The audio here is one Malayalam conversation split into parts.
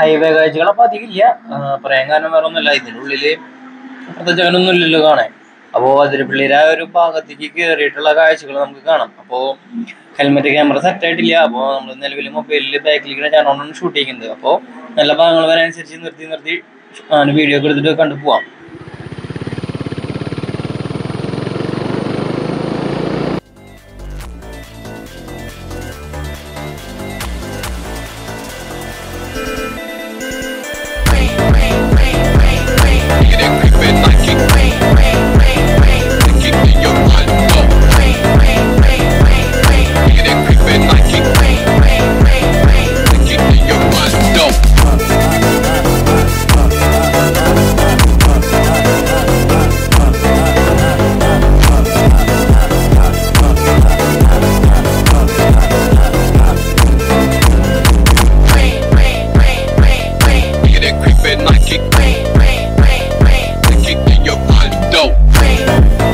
ഹൈവേ കാഴ്ചകളപ്പോ അധികം ഇല്ല ആ, പറയാൻ കാരണം വേറെ ഒന്നുമില്ല ഇതിനുള്ളില് പ്രത്യേകിച്ച് അങ്ങനൊന്നും ഇല്ലല്ലോ കാണാൻ അപ്പോ അതിരപ്പിള്ളിയുടെ ആ ഒരു ഭാഗത്തേക്ക് കയറിയിട്ടുള്ള കാഴ്ചകൾ നമുക്ക് കാണാം അപ്പോ ഹെൽമെറ്റ് ക്യാമറ സെറ്റ് ആയിട്ടില്ല അപ്പോ നമ്മൾ നിലവിൽ മൊബൈലിൽ ബാക്കിലേക്ക് ചാനോണാണ് ഷൂട്ട് ചെയ്യുന്നത് അപ്പോ നല്ല ഭാഗങ്ങൾ വരാനനുസരിച്ച് നിർത്തി നിർത്തി വീഡിയോ ഒക്കെ എടുത്തിട്ട് കണ്ടു പോവാം Get it creepin' like it. Kick in your mind, go. Get it creepin' like it. Kick in your mind, go. Get it creepin' like it. Kick in your mind, go.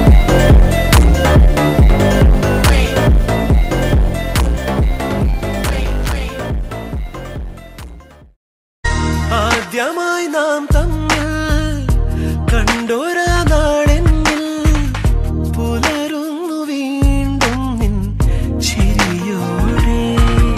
ആദ്യമായി നാം തമ്മിൽ കണ്ടൊരാ നാളെന്നിൽ പുലരുന്നു വീണ്ടും നിൻ ചിരിയോടെ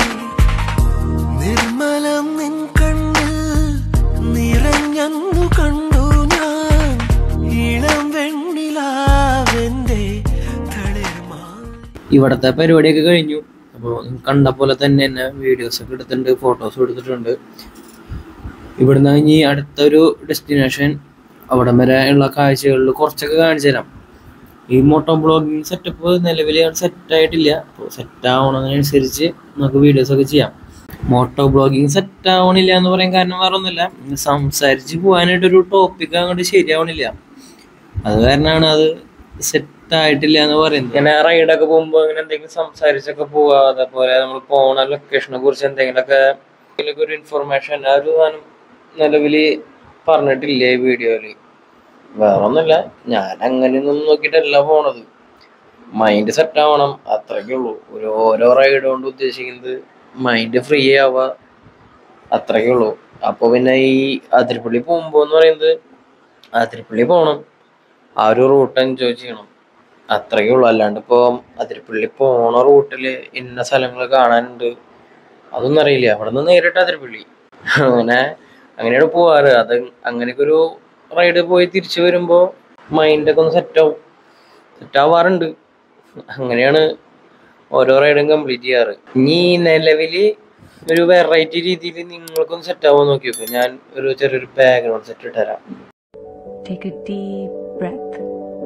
നിർമ്മലം നിൻ കണ്ണിൽ നിറഞ്ഞന്നു കണ്ടു ഞാൻ ഇളം വെണ്ണിലാവെന്റെ തളിർമാ ഇവിടത്തെ പരിപാടിയൊക്കെ കഴിഞ്ഞു അപ്പോൾ കണ്ട പോലെ തന്നെ തന്നെ വീഡിയോസ് ഒക്കെ എടുത്തിട്ടുണ്ട് ഫോട്ടോസ് എടുത്തിട്ടുണ്ട് ഇവിടുന്ന് ഇനി അടുത്തൊരു ഡെസ്റ്റിനേഷൻ അവിടം വരെ ഉള്ള കാഴ്ചകളിൽ കുറച്ചൊക്കെ കാണിച്ചു തരാം ഈ മോട്ടോ ബ്ലോഗിങ് സെറ്റപ്പ് നിലവിൽ സെറ്റ് ആയിട്ടില്ല അപ്പോൾ സെറ്റ് ആവണതിനനുസരിച്ച് നമുക്ക് വീഡിയോസ് ഒക്കെ ചെയ്യാം മോട്ടോ ബ്ലോഗിങ് സെറ്റ് ആവണില്ല എന്ന് പറയാൻ കാരണം വേറെ ഒന്നുമില്ല സംസാരിച്ച് പോകാനായിട്ടൊരു ടോപ്പിക് അങ്ങോട്ട് ശരിയാവണില്ല അത് കാരണമാണ് അത് സെറ്റ് ആയിട്ടില്ല എന്ന് പറയുന്നത് ഇങ്ങനെ റൈഡൊക്കെ പോകുമ്പോൾ ഇങ്ങനെ എന്തെങ്കിലും സംസാരിച്ചൊക്കെ പോവുക അതേപോലെ നമ്മൾ പോണ ലൊക്കേഷനെ കുറിച്ച് എന്തെങ്കിലുമൊക്കെ ഇതിലൊക്കെ ഒരു ഇൻഫർമേഷൻ ആ ഒരു സാധനം നിലവിൽ പറഞ്ഞിട്ടില്ല ഈ വീഡിയോയിൽ വേറെ ഒന്നുമില്ല ഞാൻ അങ്ങനെയൊന്നും നോക്കിയിട്ടല്ല പോണത് മൈൻഡ് സെറ്റ് ആവണം അത്രയ്ക്കേ ഉള്ളൂ ഒരു ഓരോ റൈഡ് കൊണ്ട് ഉദ്ദേശിക്കുന്നത് മൈൻഡ് ഫ്രീ ആവുക അത്രയ്ക്കേ ഉള്ളൂ അപ്പോൾ പിന്നെ ഈ അതിരപ്പള്ളി പോകുമ്പോൾ എന്ന് പറയുന്നത് അതിരപ്പള്ളി പോകണം ആ ഒരു റൂട്ട് എൻജോയ് ചെയ്യണം അത്രയേ ഉള്ളൂ അല്ലാണ്ട് ഇപ്പൊ അതിരപ്പള്ളി പോണ റൂട്ടിൽ ഇന്ന സ്ഥലങ്ങൾ കാണാനുണ്ട് അതൊന്നും അറിയില്ല അവിടെ നിന്ന് നേരിട്ട് അതിരപ്പള്ളി അങ്ങനെ അങ്ങനെയാണ് പോവാറ് അത് അങ്ങനെയൊക്കെ ഒരു റൈഡ് പോയി തിരിച്ചു വരുമ്പോ മൈൻഡൊക്കെ ഒന്ന് സെറ്റ് ആവും സെറ്റ് ആവാറുണ്ട് അങ്ങനെയാണ് ഓരോ റൈഡും കംപ്ലീറ്റ് ചെയ്യാറ് ഇനി നിലവില് ഒരു വെറൈറ്റി രീതിയിൽ നിങ്ങൾക്കൊന്ന് സെറ്റ് ആവാൻ നോക്കി നോക്കും ഞാൻ ഒരു ചെറിയൊരു ബാക്ക്ഗ്രൗണ്ട് സെറ്റ് ഇട്ടുതരാം Take a deep breath.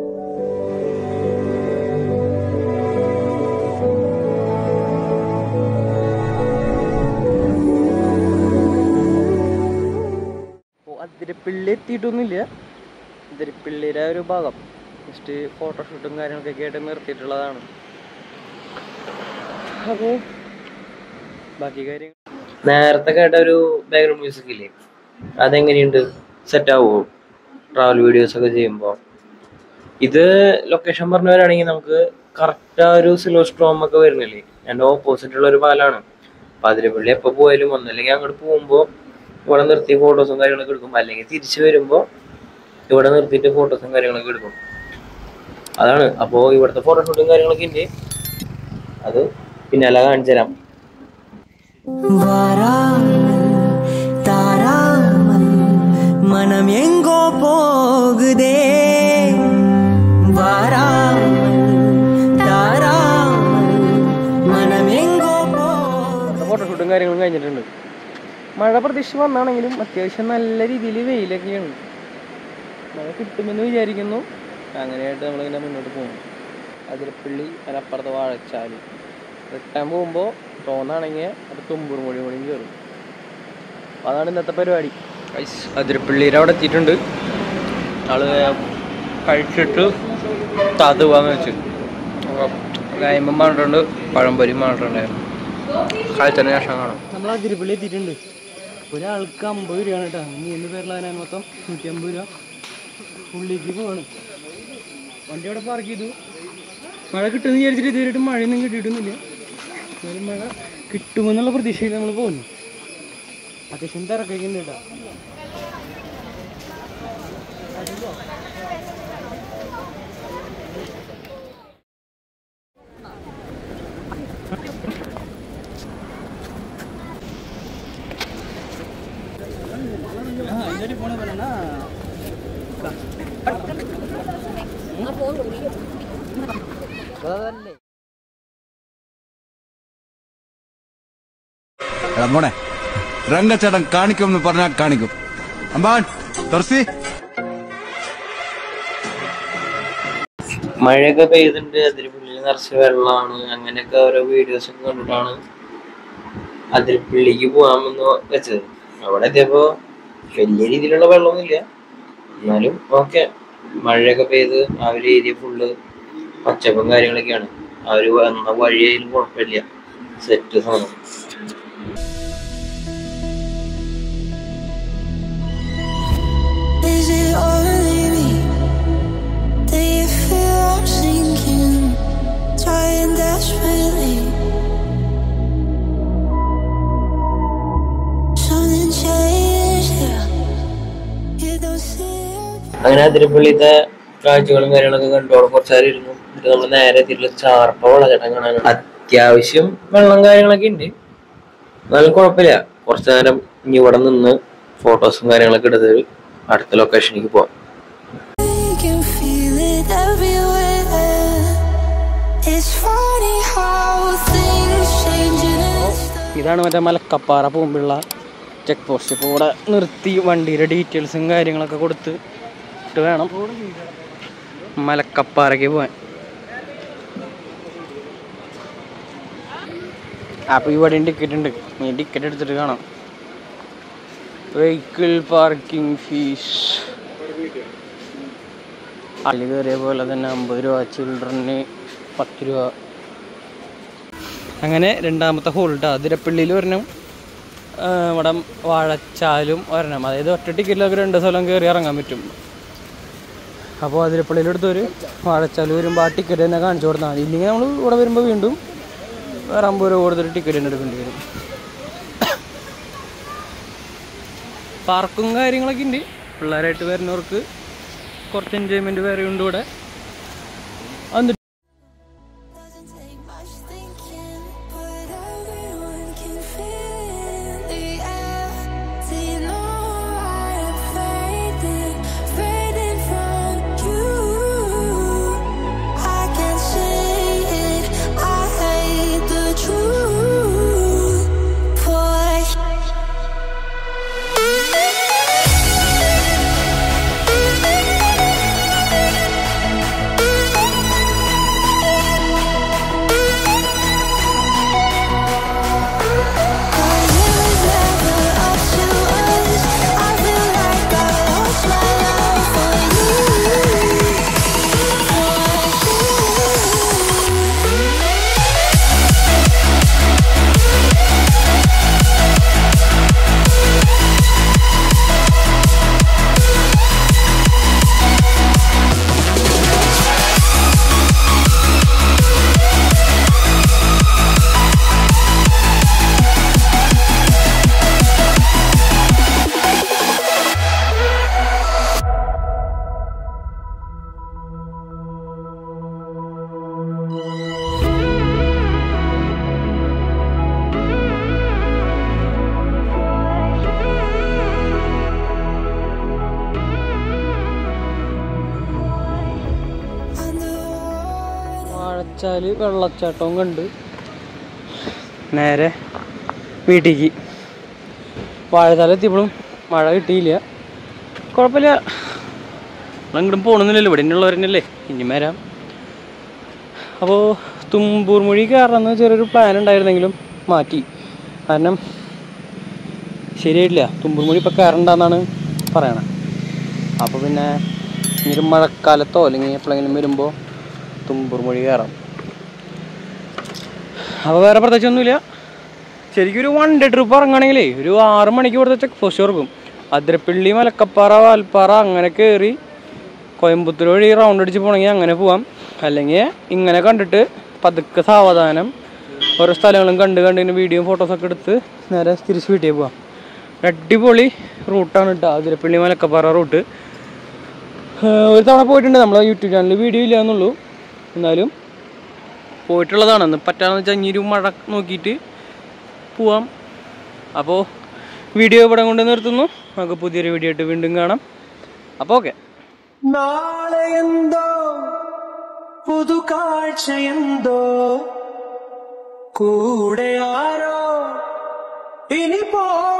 അപ്പോൾ അതിരപ്പിള്ളി എത്തിയിട്ടൊന്നുമില്ല അതിരപ്പിള്ളിയുടെ ഒരു ഭാഗം ജസ്റ്റ് ഫോട്ടോഷൂട്ടും കാര്യങ്ങളൊക്കെ ആയിട്ട് നിർത്തിയിട്ടുള്ളതാണ് അപ്പോൾ ബാക്കി കാര്യങ്ങൾ നേരത്തെ കേട്ട ഒരു ബാക്ക്ഗ്രൗണ്ട് മ്യൂസിക് ഇല്ലേ അതെങ്ങനെയുണ്ട് സെറ്റ് ആവുമോ ട്രാവൽ വീഡിയോസ് ഒക്കെ ചെയ്യുമ്പോൾ ഇത് ലൊക്കേഷൻ പറഞ്ഞവരാണെങ്കിൽ നമുക്ക് കറക്റ്റ് ആ ഒരു സിലോ സ്ട്രോം ഒക്കെ വരുന്നില്ലേ എൻ്റെ ഓപ്പോസിറ്റ് ഉള്ള ഒരു പാലാണ് അപ്പൊ അതിരപ്പള്ളി എപ്പോൾ പോയാലും ഒന്നല്ലെങ്കിൽ അങ്ങോട്ട് പോകുമ്പോൾ ഇവിടെ നിർത്തി ഫോട്ടോസും കാര്യങ്ങളൊക്കെ എടുക്കും അല്ലെങ്കിൽ തിരിച്ചു വരുമ്പോൾ ഇവിടെ നിർത്തിയിട്ട് ഫോട്ടോസും കാര്യങ്ങളൊക്കെ എടുക്കും അതാണ് അപ്പോൾ ഇവിടുത്തെ ഫോട്ടോഷൂട്ടും കാര്യങ്ങളൊക്കെ ഉണ്ട് അത് പിന്നാലെ കാണിച്ചു തരാം வராமல் தாராமல் மனம் எங்கோ போகுதே வராமல் தாராமல் மனம் எங்கோ போகுதே ഫോട്ടോഷൂട്ടും കാര്യങ്ങളും കഴിഞ്ഞിട്ടുണ്ട് മഴ പ്രതീക്ഷിച്ച് വന്നാണെങ്കിലും അത്യാവശ്യം നല്ല രീതിയിൽ വെയിലൊക്കെയാണ് മഴ കിട്ടുമെന്ന് വിചാരിക്കുന്നു അങ്ങനെയായിട്ട് നമ്മളിങ്ങനെ മുന്നോട്ട് പോകുന്നു അതിരപ്പള്ളി അതിനപ്പുറത്ത് വാഴച്ചാല് റിട്ടേൺ പോകുമ്പോൾ തോന്നാണെങ്കിൽ അത് തുമ്പൂർ മൊഴി മൊഴിയും കയറും അപ്പോൾ അതാണ് ഇന്നത്തെ പരിപാടി അതിരപ്പള്ളിയുടെ അവിടെ എത്തിയിട്ടുണ്ട് ആള് കഴിച്ചിട്ട് തത് പോകാന്ന് വെച്ചു കായ്മ പറഞ്ഞിട്ടുണ്ട് പഴംപൊരി പറഞ്ഞിട്ടുണ്ടായിരുന്നു കാഴ്ചന് ശേഷം കാണാം നമ്മൾ അതിരപ്പള്ളി എത്തിയിട്ടുണ്ട് ഒരാൾക്ക് അമ്പത് രൂപയാണ് കേട്ടോ മൂന്ന് പേരുള്ളതിനാണ് മൊത്തം നൂറ്റി അമ്പത് രൂപ ഉള്ളിലേക്ക് പോവാണ് വണ്ടി അവിടെ പാർക്ക് ചെയ്തു മഴ കിട്ടുമെന്ന് വിചാരിച്ചിട്ട് ഇതുവരെയായിട്ട് മഴയൊന്നും കിട്ടിയിട്ടൊന്നുമില്ല എന്നാലും മഴ കിട്ടുമെന്നുള്ള പ്രതീക്ഷയിൽ നമ്മൾ പോകുന്നു അത്യാവശ്യം തിരക്കൊക്കെ ഉണ്ട് കേട്ടോ എടാ മോനെ രംഗച്ചേട്ടൻ കാണിക്കുമെന്ന് പറഞ്ഞാൽ കാണിക്കും അമ്പാൻ തുറസി മഴയൊക്കെ പെയ്തിട്ടുണ്ട് അതിരപ്പള്ളിയിൽ നിറച്ച് വെള്ളമാണ് അങ്ങനെയൊക്കെ ഓരോ വീഡിയോസ് ഒക്കെ കണ്ടിട്ടാണ് അതിരപ്പള്ളിക്ക് പോകാമെന്ന് വെച്ചത് അവിടെ എത്തിയപ്പോ വലിയ രീതിയിലുള്ള വെള്ളമൊന്നുമില്ല എന്നാലും ഓക്കെ മഴയൊക്കെ പെയ്ത് ആ ഒരു ഏരിയ ഫുള്ള് പച്ചപ്പും കാര്യങ്ങളൊക്കെയാണ് ആ ഒരു വന്ന വഴിയായാലും കുഴപ്പമില്ല സെറ്റ് സാധനം Is it only me? Do you feel I'm sinking? Trying desperately. Something changed here. You don't see it. അങ്ങനെ അതിരപ്പള്ളിത്തെ കാഴ്ചകളും കാര്യങ്ങളൊക്കെ കണ്ടു അവിടെ കുറച്ചേരം ഇരുന്നു എന്നിട്ട് നമ്മൾ നേരെ എത്തിയിട്ടുള്ള ചാർപ്പ വെള്ളച്ചാട്ടം കാണാൻ അത്യാവശ്യം വെള്ളം കാര്യങ്ങളൊക്കെ ഉണ്ട് എന്നാലും കുഴപ്പമില്ല കുറച്ചു നേരം ഇനി ഇവിടെ നിന്ന് ഫോട്ടോസും കാര്യങ്ങളൊക്കെ എടുത്ത് അടുത്ത ലൊക്കേഷനിലേക്ക് പോവാം We can feel it everywhere. It's funny how things change in an instant. ഇതാണ് മറ്റേ മലക്കപ്പാറ പോകുമ്പോഴുള്ള ചെക്ക് പോസ്റ്റ് ഇപ്പോൾ ഇവിടെ നിർത്തി വണ്ടിയുടെ ഡീറ്റെയിൽസും കാര്യങ്ങളൊക്കെ കൊടുത്ത് ഇട്ട് വേണം മലക്കപ്പാറയ്ക്ക് പോകാൻ അപ്പോൾ ഇവിടെയും ടിക്കറ്റ് ഉണ്ട് നീ ടിക്കറ്റ് എടുത്തിട്ട് കാണാം വെഹിക്കിൾ പാർക്കിംഗ് ഫീസ് അള്ളി കയറിയ പോലെ തന്നെ അമ്പത് രൂപ ചിൽഡ്രന് പത്ത് രൂപ അങ്ങനെ രണ്ടാമത്തെ ഹോൾഡ് അതിരപ്പള്ളിയിൽ ഒരെണ്ണം ആ, ഇവിടെ വാഴച്ചാലും ഒരെണ്ണം അതായത് ഒറ്റ ടിക്കറ്റിലൊക്കെ രണ്ട് സ്ഥലം കയറി ഇറങ്ങാൻ പറ്റും അപ്പോൾ അതിരപ്പള്ളിയിൽ എടുത്തൊരു വാഴച്ചാൽ വരുമ്പോൾ ആ ടിക്കറ്റ് തന്നെ കാണിച്ചു കൊടുത്താൽ മതി ഇല്ലെങ്കിൽ നമ്മൾ ഇവിടെ വരുമ്പോൾ വീണ്ടും വേറെ അമ്പത് രൂപ കൊടുത്തൊരു ടിക്കറ്റ് തന്നെ എടുക്കേണ്ടി വരും പാർക്കും കാര്യങ്ങളൊക്കെ ഉണ്ട് പിള്ളേരായിട്ട് വരുന്നവർക്ക് കുറച്ച് എൻജോയ്മെൻറ്റ് വേറെ ഉണ്ട് ഇവിടെ എന്നിട്ട് Doesn't take much thinking, but everyone can feel the air. Do you know I am fading, fading from you? I can say it, I hate the truth. Boy. Vazhachal വെള്ളച്ചാട്ടവും കണ്ട് നേരെ വീട്ടിലേക്ക് വാഴച്ചാല എത്തിയപ്പോഴും മഴ കിട്ടിയില്ല കുഴപ്പമില്ല നമ്മളെങ്ങോട്ടും പോകണമെന്നില്ലല്ലോ ഇവിടെ ഉള്ളവർ തന്നെയല്ലേ ഇനി വരാം അപ്പോൾ തുമ്പൂർ മൊഴി കയറണമെന്ന് ചെറിയൊരു പ്ലാൻ ഉണ്ടായിരുന്നെങ്കിലും മാറ്റി കാരണം ശരിയായിട്ടില്ല തുമ്പൂർ മൊഴി ഇപ്പോൾ കയറണ്ടെന്നാണ് പറയണത് അപ്പോൾ പിന്നെ ഇനി ഒരു മഴക്കാലത്തോ അല്ലെങ്കിൽ എപ്പോഴെങ്കിലും വരുമ്പോൾ തുമ്പൂർ മൊഴി കയറാം അപ്പോൾ വേറെ പ്രത്യേകിച്ചൊന്നുമില്ല ശരിക്കും ഒരു വൺ ഡേ ട്രിപ്പ് ഇറങ്ങുകയാണെങ്കിലേ ഒരു ആറ് മണിക്ക് ഇവിടുത്തെ ചെക്ക് പോസ്റ്റ് ഇറക്കും അതിരപ്പള്ളി മലക്കപ്പാറ വാൽപ്പാറ അങ്ങനെ കയറി കോയമ്പത്തൂർ വഴി റൗണ്ട് അടിച്ച് പോകണമെങ്കിൽ അങ്ങനെ പോവാം അല്ലെങ്കിൽ ഇങ്ങനെ കണ്ടിട്ട് പതുക്കെ സാവധാനം ഓരോ സ്ഥലങ്ങളും കണ്ട് കണ്ട് ഇങ്ങനെ വീഡിയോയും ഫോട്ടോസൊക്കെ എടുത്ത് നേരെ തിരിച്ച് വീട്ടിൽ പോവാം ഒരു അടിപൊളി റൂട്ടാണ് കേട്ടോ അതിരപ്പള്ളി മലക്കപ്പാറ റൂട്ട് ഒരു തവണ പോയിട്ടുണ്ട് നമ്മളെ യൂട്യൂബ് ചാനലിൽ വീഡിയോ ഇല്ല എന്നുള്ളൂ എന്നാലും പോയിട്ടുള്ളതാണ് ഇന്ന് പറ്റാന്ന് വെച്ചാൽ ഇനി ഒരു മഴ നോക്കിയിട്ട് പോവാം അപ്പോൾ വീഡിയോ ഇവിടെ കൊണ്ട് നിർത്തുന്നു നമുക്ക് പുതിയൊരു വീഡിയോ ആയിട്ട് വീണ്ടും കാണാം അപ്പോൾ ഓക്കെ നാളെ എന്തോ പുതുകാഴ്ച എന്തോ കൂടെ ആരോ ഇനി പോ